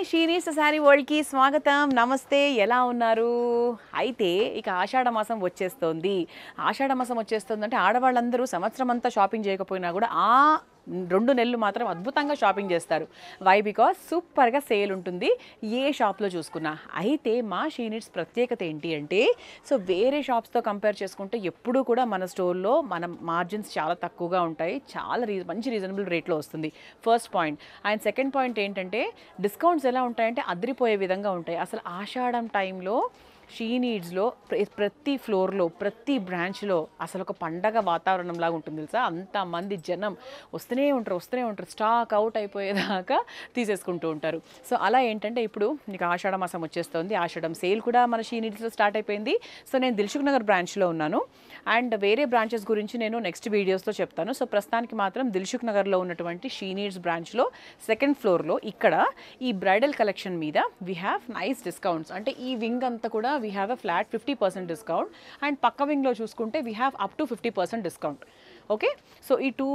షీనీస్ శారీ వరల్డ్కి స్వాగతం నమస్తే ఎలా ఉన్నారు అయితే ఇక ఆషాఢ మాసం వచ్చేస్తోంది ఆషాఢ మాసం వచ్చేస్తుంది అంటే ఆడవాళ్ళందరూ సంవత్సరం అంతా షాపింగ్ చేయకపోయినా కూడా ఆ రెండు నెలలు మాత్రం అద్భుతంగా షాపింగ్ చేస్తారు వై బికాస్ సూపర్గా సేల్ ఉంటుంది ఏ షాప్లో చూసుకున్నా అయితే మా షీనిట్స్ ప్రత్యేకత ఏంటి అంటే సో వేరే షాప్స్తో కంపేర్ చేసుకుంటే ఎప్పుడూ కూడా మన స్టోర్లో మన మార్జిన్స్ చాలా తక్కువగా ఉంటాయి చాలా రీ మంచి రీజనబుల్ రేట్లో వస్తుంది first point and second point ఏంటంటే డిస్కౌంట్స్ ఎలా ఉంటాయంటే అదిరిపోయే విధంగా ఉంటాయి అసలు ఆషాఢం టైంలో షీ నీడ్స్లో ప్ర- ప్రతి ఫ్లోర్లో ప్రతి బ్రాంచ్లో అసలు ఒక పండగ వాతావరణం లాగా ఉంటుంది తెలుసా అంతమంది జనం వస్తూనే ఉంటారు వస్తూనే ఉంటారు స్టాక్ అవుట్ అయిపోయేదాకా తీసేసుకుంటూ ఉంటారు సో అలా ఏంటంటే ఇప్పుడు నీకు ఆషాఢ మాసం వచ్చేస్తుంది ఆషాఢం సేల్ కూడా మన షీ నీడ్స్లో స్టార్ట్ అయిపోయింది సో నేను దిల్సుఖ్ నగర్ బ్రాంచ్లో ఉన్నాను అండ్ వేరే బ్రాంచెస్ గురించి నేను నెక్స్ట్ వీడియోస్లో చెప్తాను సో ప్రస్తుతానికి మాత్రం దిల్సుఖ్ నగర్లో ఉన్నటువంటి షీ నీడ్స్ బ్రాంచ్లో సెకండ్ ఫ్లోర్లో ఇక్కడ ఈ బ్రైడల్ కలెక్షన్ మీద వీ హ్యావ్ నైస్ డిస్కౌంట్స్ అంటే ఈ వింగ్ అంతా కూడా we have a flat fifty percent discount and పక్క వింగ్లో చూసుకుంటే we have up to fifty percent discount okay so ఈ టూ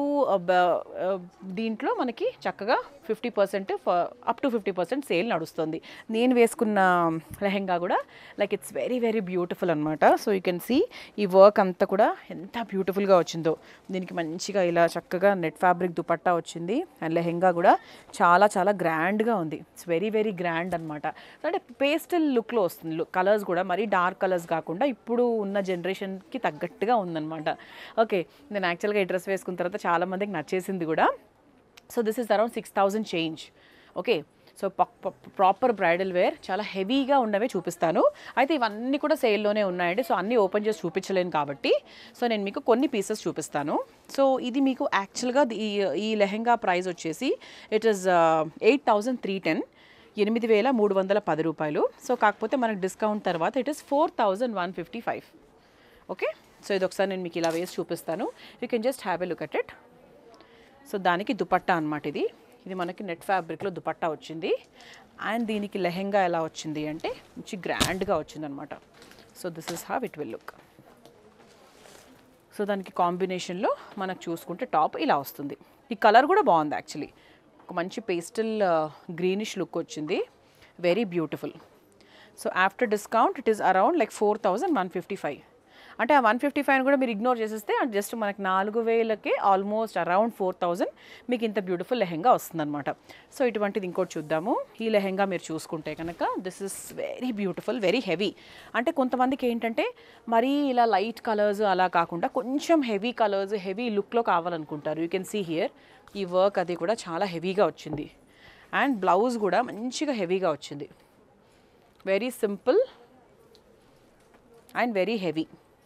దీంట్లో మనకి చక్కగా fifty percent up to fifty percent sale నడుస్తుంది నేను వేసుకున్న లెహెంగా కూడా like it's very very beautiful అనమాట సో యూ కెన్ సీ ఈ వర్క్ అంతా కూడా ఎంత బ్యూటిఫుల్గా వచ్చిందో దీనికి మంచిగా ఇలా చక్కగా నెట్ ఫ్యాబ్రిక్ దుపట్టా వచ్చింది అండ్ లెహెంగా కూడా చాలా చాలా గ్రాండ్గా ఉంది ఇట్స్ వెరీ వెరీ గ్రాండ్ అనమాట అంటే పేస్టల్ లుక్లో వస్తుంది లుక్ కలర్స్ కూడా మరీ డార్క్ కలర్స్ కాకుండా ఇప్పుడు ఉన్న జనరేషన్కి తగ్గట్టుగా ఉందన్నమాట ఓకే నేను యాక్చువల్గా ఈ డ్రెస్ వేసుకున్న తర్వాత చాలా మందికి నచ్చేసింది కూడా so this is around six thousand change okay so proper bridal wear చాలా హెవీగా ఉన్నవే చూపిస్తాను అయితే ఇవన్నీ కూడా సేల్లోనే ఉన్నాయండి సో అన్నీ ఓపెన్ చేసి చూపించలేను కాబట్టి సో నేను మీకు కొన్ని పీసెస్ చూపిస్తాను సో ఇది మీకు యాక్చువల్గా ఈ ఈ లెహెంగా ప్రైస్ వచ్చేసి it is eight thousand three ten ఎనిమిది వేల మూడు వందల పది రూపాయలు సో కాకపోతే మనకు డిస్కౌంట్ తర్వాత it is four thousand one fifty five okay so ఇది ఒకసారి నేను మీకు ఇలా వేసి చూపిస్తాను you can just have a look at it so దానికి దుపట్టా అనమాట ఇది ఇది మనకి నెట్ ఫ్యాబ్రిక్లో దుపట్టా వచ్చింది అండ్ దీనికి లెహెంగా ఎలా వచ్చింది అంటే మంచి గ్రాండ్గా వచ్చిందనమాట so this is have it will look so దానికి కాంబినేషన్లో మనకు చూసుకుంటే టాప్ ఇలా వస్తుంది ఈ కలర్ కూడా బాగుంది యాక్చువల్లీ ఒక మంచి పేస్టల్ గ్రీనిష్ లుక్ వచ్చింది very beautiful so after discount it is around like four thousand one fifty five అంటే ఆ వన్ ఫిఫ్టీ ఫైవ్ కూడా మీరు ఇగ్నోర్ చేసేస్తే జస్ట్ మనకి నాలుగు వేలకే ఆల్మోస్ట్ అరౌండ్ ఫోర్ థౌజండ్ మీకు ఇంత బ్యూటిఫుల్ లెహెంగా వస్తుందన్నమాట సో ఇటువంటిది ఇంకోటి చూద్దాము ఈ లెహెంగా మీరు చూసుకుంటే కనుక this is very beautiful very heavy అంటే కొంతమందికి ఏంటంటే మరీ ఇలా లైట్ కలర్స్ అలా కాకుండా కొంచెం హెవీ కలర్స్ హెవీ లుక్లో కావాలనుకుంటారు యూ కెన్ సీ హియర్ ఈ వర్క్ అది కూడా చాలా హెవీగా వచ్చింది అండ్ బ్లౌజ్ కూడా మంచిగా హెవీగా వచ్చింది very simple and very heavy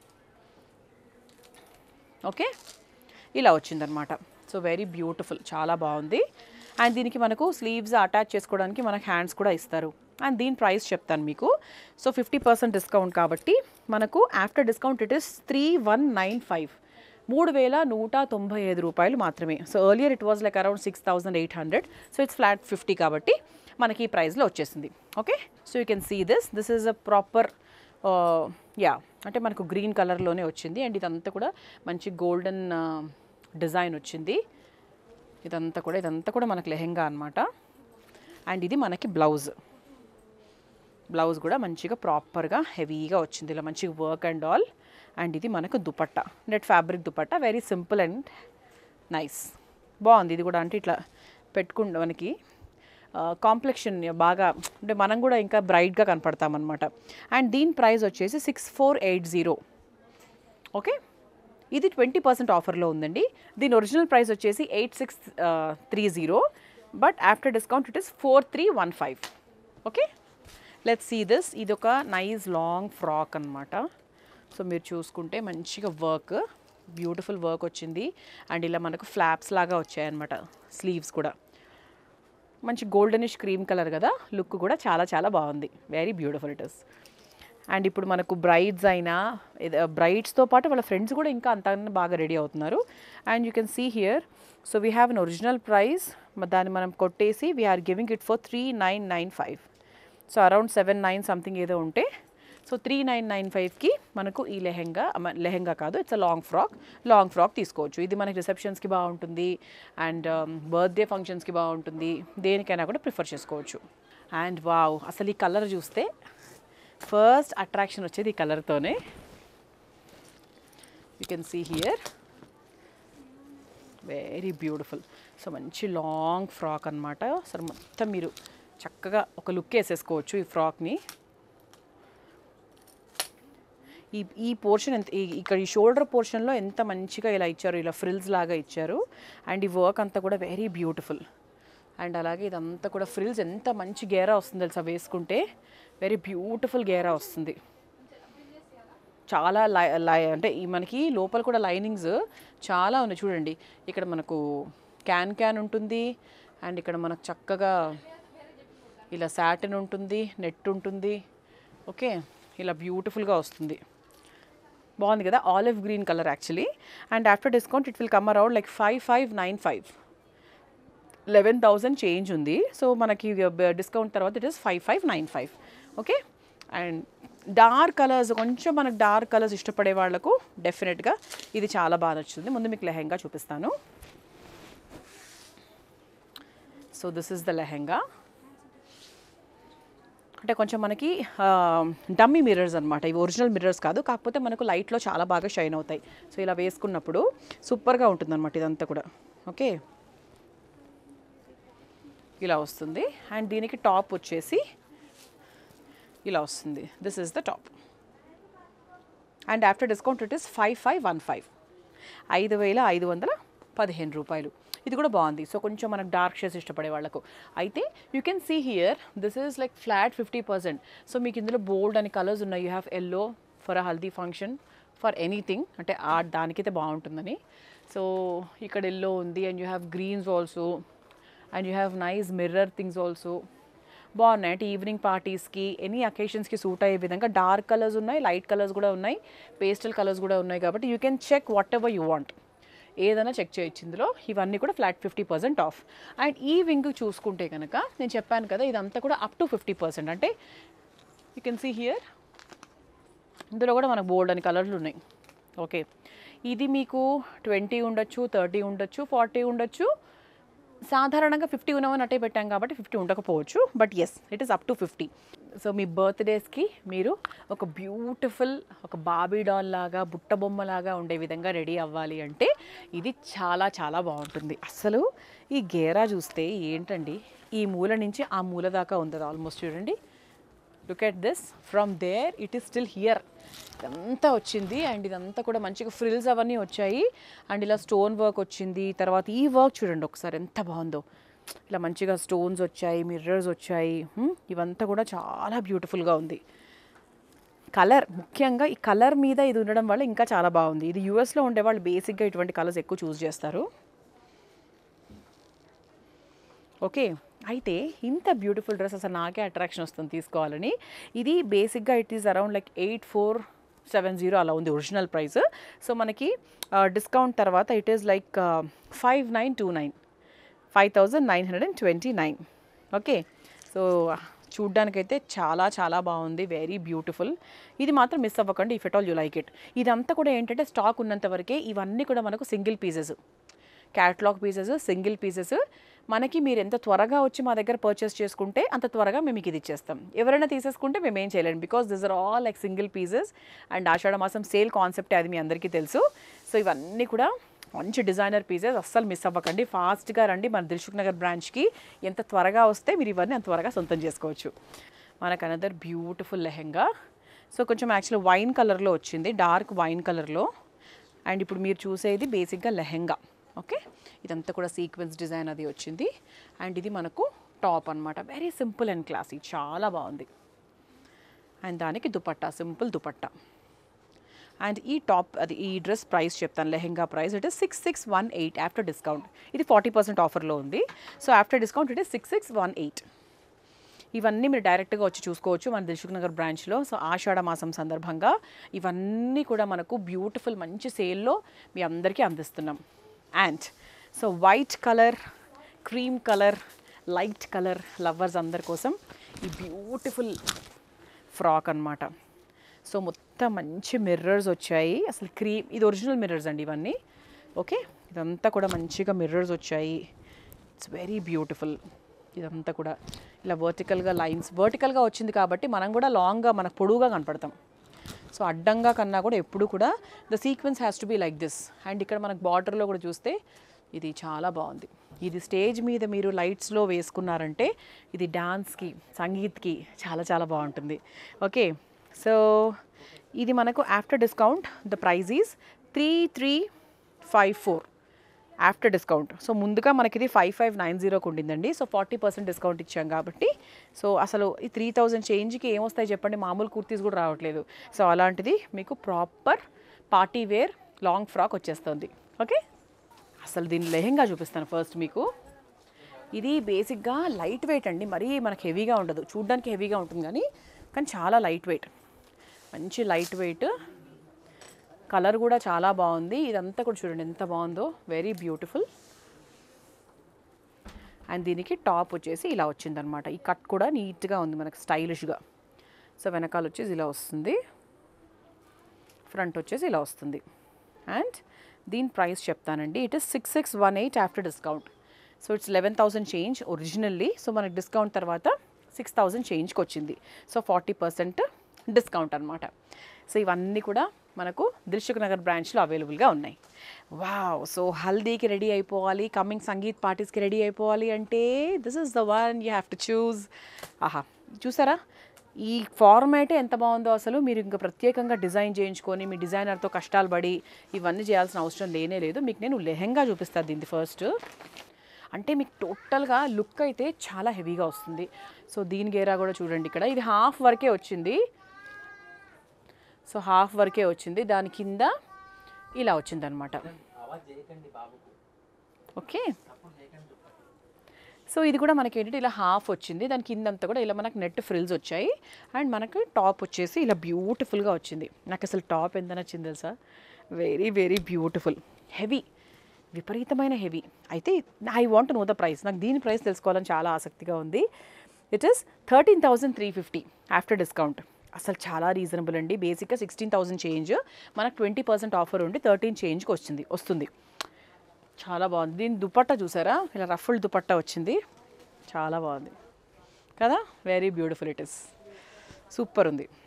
okay ఇలా వచ్చిందనమాట సో వెరీ బ్యూటిఫుల్ చాలా బాగుంది అండ్ దీనికి మనకు స్లీవ్స్ అటాచ్ చేసుకోవడానికి మనకు హ్యాండ్స్ కూడా ఇస్తారు అండ్ దీని ప్రైస్ చెప్తాను మీకు సో ఫిఫ్టీ పర్సెంట్ డిస్కౌంట్ కాబట్టి మనకు after discount it is three one nine five మూడు వేల నూట తొంభై ఐదు రూపాయలు మాత్రమే so earlier it was like around six thousand eight hundred so it's flat fifty కాబట్టి మనకి ఈ ప్రైస్లో వచ్చేసింది okay so you can see this this is a proper yeah అంటే మనకు గ్రీన్ కలర్లోనే వచ్చింది అండ్ ఇదంతా కూడా మంచి గోల్డెన్ డిజైన్ వచ్చింది ఇదంతా కూడా ఇదంతా కూడా మనకు లెహెంగా అనమాట అండ్ ఇది మనకి బ్లౌజ్ బ్లౌజ్ కూడా మంచిగా ప్రాపర్గా హెవీగా వచ్చింది ఇలా మంచిగా వర్క్ అండ్ ఆల్ అండ్ ఇది మనకు dupatta net fabric dupatta very simple and nice బాగుంది ఇది కూడా అంటే ఇట్లా పెట్టుకుంటే మనకి కాంప్లెక్షన్ బాగా అంటే మనం కూడా ఇంకా బ్రైట్గా కనపడతామన్నమాట అండ్ దీని ప్రైస్ వచ్చేసి six four eight zero okay ఇది ట్వంటీ పర్సెంట్ ఆఫర్లో ఉందండి దీని ఒరిజినల్ ప్రైస్ వచ్చేసి eight six three zero but after discount it is four three one five okay let's see this ఇది ఒక నైస్ లాంగ్ ఫ్రాక్ అనమాట సో మీరు చూసుకుంటే మంచిగా వర్క్ బ్యూటిఫుల్ వర్క్ వచ్చింది అండ్ ఇలా మనకు ఫ్లాప్స్ లాగా వచ్చాయన్నమాట స్లీవ్స్ కూడా మంచి గోల్డెనిష్ క్రీమ్ కలర్ కదా లుక్ కూడా చాలా చాలా బాగుంది very beautiful it is and ఇప్పుడు మనకు బ్రైడ్స్ అయినా బ్రైడ్స్తో పాటు వాళ్ళ ఫ్రెండ్స్ కూడా ఇంకా అంత బాగా రెడీ అవుతున్నారు and you can see here so we have an original price దాన్ని మనం కొట్టేసి we are giving it for three nine nine five so around seven nine something ఏదో ఉంటే సో త్రీ నైన్ నైన్ ఫైవ్కి మనకు ఈ లెహెంగా అమ- లెహెంగా కాదు it's a long frock long frock తీసుకోవచ్చు ఇది మనకి రిసెప్షన్స్కి బాగుంటుంది అండ్ బర్త్డే ఫంక్షన్స్కి బాగుంటుంది దేనికైనా కూడా ప్రిఫర్ చేసుకోవచ్చు అండ్ వావ్ అసలు ఈ కలర్ చూస్తే ఫస్ట్ అట్రాక్షన్ వచ్చేది ఈ కలర్తోనే you can see here very beautiful so మంచి లాంగ్ ఫ్రాక్ అనమాట అసలు మొత్తం మీరు చక్కగా ఒక లుక్ వేసేసుకోవచ్చు ఈ ఫ్రాక్ని ఈ ఈ పోర్షన్ ఎంత ఈ- ఇక్కడ ఈ షోల్డర్ పోర్షన్లో ఎంత మంచిగా ఇలా ఇచ్చారు ఇలా ఫ్రిల్స్ లాగా ఇచ్చారు అండ్ ఈ వర్క్ అంతా కూడా వెరీ బ్యూటిఫుల్ అండ్ అలాగే ఇదంతా కూడా ఫ్రిల్స్ ఎంత మంచి గేరా వస్తుంది తెలుసా వేసుకుంటే వెరీ బ్యూటిఫుల్ గేరా వస్తుంది చాలా లై లై అంటే ఈ మనకి లోపల కూడా లైనింగ్స్ చాలా ఉన్నాయి చూడండి ఇక్కడ మనకు క్యాన్ క్యాన్ ఉంటుంది అండ్ ఇక్కడ మనకు చక్కగా ఇలా సాటిన్ ఉంటుంది నెట్ ఉంటుంది ఓకే ఇలా బ్యూటిఫుల్గా వస్తుంది బాగుంది కదా olive green colour actually and after discount it will come around like five five nine five eleven thousand change ఉంది సో మనకి డిస్కౌంట్ తర్వాత it is five five nine five okay and dark colours కొంచెం మనకు dark colours ఇష్టపడే వాళ్ళకు డెఫినెట్గా ఇది చాలా బాగా నచ్చుతుంది ముందు మీకు లెహెంగా చూపిస్తాను so this is the lehenga అంటే కొంచెం మనకి డమ్మీ మిర్రర్స్ అనమాట ఇవి ఒరిజినల్ మిర్రర్స్ కాదు కాకపోతే మనకు లైట్లో చాలా బాగా షైన్ అవుతాయి సో ఇలా వేసుకున్నప్పుడు సూపర్గా ఉంటుంది అనమాట ఇదంతా కూడా ఓకే ఇలా వస్తుంది అండ్ దీనికి టాప్ వచ్చేసి ఇలా వస్తుంది this is the top and after discount it is five five one five ఐదు వేల ఐదు వందల పదిహేను రూపాయలు ఇది కూడా బాగుంది సో కొంచెం మనకు డార్క్ షేడ్స్ ఇష్టపడే వాళ్ళకు అయితే you can see here this is like flat fifty percent so మీకు ఇందులో బోల్డ్ అని కలర్స్ ఉన్నాయి you have yellow for a haldi function for anything అంటే ఆ దానికైతే బాగుంటుందని సో ఇక్కడ ఎల్లో ఉంది and you have greens also and you have nice mirror things also బాగున్నాయి అంటే ఈవినింగ్ పార్టీస్కి ఎనీ అకేషన్స్కి సూట్ అయ్యే విధంగా డార్క్ కలర్స్ ఉన్నాయి లైట్ కలర్స్ కూడా ఉన్నాయి పేస్టల్ కలర్స్ కూడా ఉన్నాయి కాబట్టి you can check whatever you want ఏదైనా చెక్ చేయొచ్చు ఇందులో ఇవన్నీ కూడా flat fifty percent off and ఈ వింగ్ చూసుకుంటే కనుక నేను చెప్పాను కదా ఇదంతా కూడా అప్ టు ఫిఫ్టీ పర్సెంట్ అంటే యూ కెన్ సీ హియర్ ఇందులో కూడా మనకు బోల్డ్ అని కలర్లు ఉన్నాయి ఓకే ఇది మీకు ట్వంటీ ఉండొచ్చు థర్టీ ఉండొచ్చు ఫార్టీ ఉండొచ్చు సాధారణంగా ఫిఫ్టీ ఉన్నవని అట్టే పెట్టాం కాబట్టి ఫిఫ్టీ ఉండకపోవచ్చు but yes it is up to fifty so మీ బర్త్డేస్కి మీరు ఒక బ్యూటిఫుల్ ఒక బాబీ డాల్ లాగా బుట్ట బొమ్మలాగా ఉండే విధంగా రెడీ అవ్వాలి అంటే ఇది చాలా చాలా బాగుంటుంది అసలు ఈ గేరా చూస్తే ఏంటండి ఈ మూల నుంచి ఆ మూల దాకా ఉంది ఆల్మోస్ట్ చూడండి look at this from there it is still here ఇదంతా వచ్చింది అండ్ ఇదంతా కూడా మంచిగా ఫ్రిల్స్ అవన్నీ వచ్చాయి అండ్ ఇలా స్టోన్ వర్క్ వచ్చింది తర్వాత ఈ వర్క్ చూడండి ఒకసారి ఎంత బాగుందో ఇలా మంచిగా స్టోన్స్ వచ్చాయి మిర్రర్స్ వచ్చాయి హ్మ్, ఇవంతా కూడా చాలా బ్యూటిఫుల్గా ఉంది కలర్ ముఖ్యంగా ఈ కలర్ మీద ఇది ఉండడం వల్ల ఇంకా చాలా బాగుంది ఇది యూఎస్లో ఉండే వాళ్ళు బేసిక్గా ఇటువంటి కలర్స్ ఎక్కువ చూస్ చేస్తారు ఓకే అయితే ఇంత బ్యూటిఫుల్ డ్రెస్ అసలు నాకే అట్రాక్షన్ వస్తుంది తీసుకోవాలని ఇది బేసిక్గా it is around like eight four seven zero అలా ఉంది ఒరిజినల్ ప్రైస్ సో మనకి డిస్కౌంట్ తర్వాత it is like five nine two nine five thousand nine hundred and twenty nine okay so చూడ్డానికైతే చాలా చాలా బాగుంది వెరీ బ్యూటిఫుల్ ఇది మాత్రం మిస్ అవ్వకండి if at all you like it ఇదంతా కూడా ఏంటంటే స్టాక్ ఉన్నంత వరకే ఇవన్నీ కూడా మనకు single pieces catalogue pieces single pieces మనకి మీరు ఎంత త్వరగా వచ్చి మా దగ్గర పర్చేస్ చేసుకుంటే అంత త్వరగా మేము మీకు ఇది ఇచ్చేస్తాం ఎవరైనా తీసేసుకుంటే మేము ఏం చేయలేం because this are all like single pieces and Ashadha మాసం సేల్ కాన్సెప్టే అది మీ అందరికీ తెలుసు సో ఇవన్నీ కూడా మంచి డిజైనర్ పీసెస్ అస్సలు మిస్ అవ్వకండి ఫాస్ట్గా రండి మన దిల్సుఖ్ నగర్ బ్రాంచ్కి ఎంత త్వరగా వస్తే మీరు ఇవన్నీ అంత త్వరగా సొంతం చేసుకోవచ్చు మనకు అనదర్ బ్యూటిఫుల్ లెహెంగా సో కొంచెం యాక్చువల్ వైన్ కలర్లో వచ్చింది డార్క్ వైన్ కలర్లో అండ్ ఇప్పుడు మీరు చూసేది బేసిక్గా లెహెంగా ఓకే ఇదంతా కూడా సీక్వెన్స్ డిజైన్ అది వచ్చింది అండ్ ఇది మనకు టాప్ అన్నమాట వెరీ సింపుల్ అండ్ క్లాసీ చాలా బాగుంది అండ్ దానికి దుపట్టా సింపుల్ దుపట్టా అండ్ ఈ టాప్ అది ఈ డ్రెస్ ప్రైస్ చెప్తాను lehenga price it is six six one eight after discount ఇది ఫార్టీ పర్సెంట్ ఆఫర్లో ఉంది so after discount it is six six one eight ఇవన్నీ మీరు డైరెక్ట్గా వచ్చి చూసుకోవచ్చు మన దిల్సుఖ్ నగర్ బ్రాంచ్లో సో ఆషాఢ మాసం సందర్భంగా ఇవన్నీ కూడా మనకు బ్యూటిఫుల్ మంచి సేల్లో మీ అందరికీ అందిస్తున్నాం and so white colour cream colour light colour lovers అందరి కోసం ఈ బ్యూటిఫుల్ ఫ్రాక్ అన్నమాట సో మొత్తం మంచి మిర్రర్స్ వచ్చాయి అసలు క్రీమ్ ఇది ఒరిజినల్ మిర్రర్స్ అండి ఇవన్నీ ఓకే ఇదంతా కూడా మంచిగా మిర్రర్స్ వచ్చాయి ఇట్స్ వెరీ బ్యూటిఫుల్ ఇదంతా కూడా ఇలా వర్టికల్గా లైన్స్ వర్టికల్గా వచ్చింది కాబట్టి మనం కూడా లాంగ్గా మనకు పొడువుగా కనపడతాం సో అడ్డంగా కన్నా కూడా ఎప్పుడు కూడా the sequence has to be like this and ఇక్కడ మనకు బార్డర్లో కూడా చూస్తే ఇది చాలా బాగుంది ఇది స్టేజ్ మీద మీరు లైట్స్లో వేసుకున్నారంటే ఇది డాన్స్కి సంగీత్కి చాలా చాలా బాగుంటుంది ఓకే సో ఇది మనకు after discount the price is three three five four after discount so ముందుగా మనకి ఇది ఫైవ్ ఫైవ్ నైన్ జీరోకి ఉండిందండి సో ఫార్టీ పర్సెంట్ డిస్కౌంట్ ఇచ్చాం కాబట్టి సో అసలు ఈ త్రీ థౌజండ్ చేంజ్కి ఏమొస్తాయి చెప్పండి మామూలు కుర్తీస్ కూడా రావట్లేదు సో అలాంటిది మీకు proper party wear long frock వచ్చేస్తుంది ఓకే అసలు దీని లెహెంగా చూపిస్తాను ఫస్ట్ మీకు ఇది బేసిక్గా లైట్ వెయిట్ అండి మరీ మనకి హెవీగా ఉండదు చూడ్డానికి హెవీగా ఉంటుంది కానీ కానీ చాలా లైట్ వెయిట్ మంచి లైట్ వెయిట్ కలర్ కూడా చాలా బాగుంది ఇదంతా కూడా చూడండి ఎంత బాగుందో వెరీ బ్యూటిఫుల్ అండ్ దీనికి టాప్ వచ్చేసి ఇలా వచ్చిందనమాట ఈ కట్ కూడా నీట్గా ఉంది మనకి స్టైలిష్గా సో వెనకాల వచ్చేసి ఇలా వస్తుంది ఫ్రంట్ వచ్చేసి ఇలా వస్తుంది అండ్ దీని ప్రైస్ చెప్తానండి it is six six one eight after discount so it's eleven thousand change originally so మనకి డిస్కౌంట్ తర్వాత సిక్స్ థౌసండ్ చేంజ్కి వచ్చింది సో ఫార్టీ పర్సెంట్ డిస్కౌంట్ అనమాట సో ఇవన్నీ కూడా మనకు దిల్సుఖ్ నగర్ బ్రాంచ్లో అవైలబుల్గా ఉన్నాయి వావ్ సో హల్దీకి రెడీ అయిపోవాలి కమింగ్ సంగీత్ పార్టీస్కి రెడీ అయిపోవాలి అంటే this is the one you have to choose ఆహా చూసారా ఈ ఫార్మాటే ఎంత బాగుందో అసలు మీరు ఇంకా ప్రత్యేకంగా డిజైన్ చేయించుకొని మీ డిజైనర్తో కష్టాలు పడి ఇవన్నీ చేయాల్సిన అవసరం లేనే లేదు మీకు నేను లెహెంగా చూపిస్తాను దీన్ని ఫస్ట్ అంటే మీకు టోటల్గా లుక్ అయితే చాలా హెవీగా వస్తుంది సో దీని గేరా కూడా చూడండి ఇక్కడ ఇది హాఫ్ వరకే వచ్చింది సో హాఫ్ వరకే వచ్చింది దాని కింద ఇలా వచ్చిందనమాట ఓకే సో ఇది కూడా మనకి ఏంటంటే ఇలా హాఫ్ వచ్చింది దాని కిందంతా కూడా ఇలా మనకు నెట్ ఫ్రిల్స్ వచ్చాయి అండ్ మనకు టాప్ వచ్చేసి ఇలా బ్యూటిఫుల్గా వచ్చింది నాకు అసలు టాప్ ఎంత నచ్చింది తెలుసా వెరీ వెరీ బ్యూటిఫుల్ హెవీ విపరీతమైన హెవీ అయితే I want know the price నాకు దీని ప్రైస్ తెలుసుకోవాలని చాలా ఆసక్తిగా ఉంది it is thirteen thousand three fifty after discount అసలు చాలా రీజనబుల్ అండి బేసిక్గా సిక్స్టీన్ థౌసండ్ చేంజ్ మనకు ట్వంటీ పర్సెంట్ ఆఫర్ ఉండి థర్టీన్ చేంజ్కి వచ్చింది వస్తుంది చాలా బాగుంది దీని దుపట్టా చూసారా ఇలా రఫుల్ దుపట్టా వచ్చింది చాలా బాగుంది కదా very beautiful it is super ఉంది